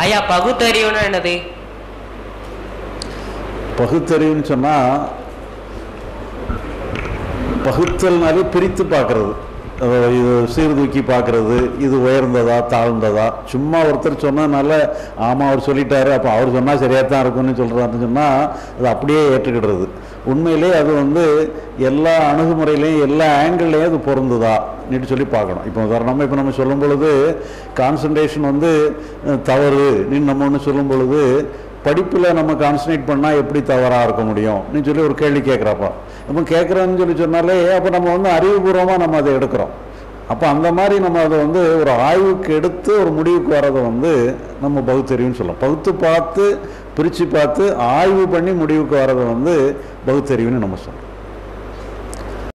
ஐயா பகுத்தறிவுனா என்னது பகுத்தறிவுன்னு சொன்னால் பகுத்தல்னாலே பிரித்து பார்க்கறது அதாவது இது சீர்தூக்கி பார்க்கறது இது உயர்ந்ததா தாழ்ந்ததா சும்மா ஒருத்தர் சொன்னதுனால ஆமாம் அவர் சொல்லிட்டாரு அப்போ அவர் சொன்னால் சரியாக தான் இருக்கும்னு சொல்கிறாருன்னு சொன்னால் அது அப்படியே ஏற்றுக்கிடுறது உண்மையிலே அது வந்து எல்லா அணுகுமுறையிலையும் எல்லா ஆங்கிள்லையும் அது பொருந்துதா நீட்டு சொல்லி பார்க்கணும் இப்போ உதாரணமாக இப்போ நம்ம சொல்லும் பொழுது கான்சன்ட்ரேஷன் வந்து அஹ், தவறு நீ நம்ம ஒன்று சொல்லும் பொழுது படிப்பில் நம்ம கான்சன்ட்ரேட் பண்ணால் எப்படி தவறாக இருக்க முடியும் நீ சொல்லி ஒரு கேள்வி கேட்குறப்பா அப்போ கேட்குறேன்னு சொல்லி சொன்னாலே அப்போ நம்ம வந்து அறிவுபூர்வமாக நம்ம அதை எடுக்கிறோம் அப்போ அந்த மாதிரி நம்ம அதை வந்து ஒரு ஆய்வுக்கு எடுத்து ஒரு முடிவுக்கு வர்றதை வந்து நம்ம பகுத்தறிவுன்னு சொல்லலாம் பகுத்து பார்த்து பிரித்து பார்த்து ஆய்வு பண்ணி முடிவுக்கு வர்றதை வந்து பகுத்தறிவுன்னு நம்ம சொல்லலாம்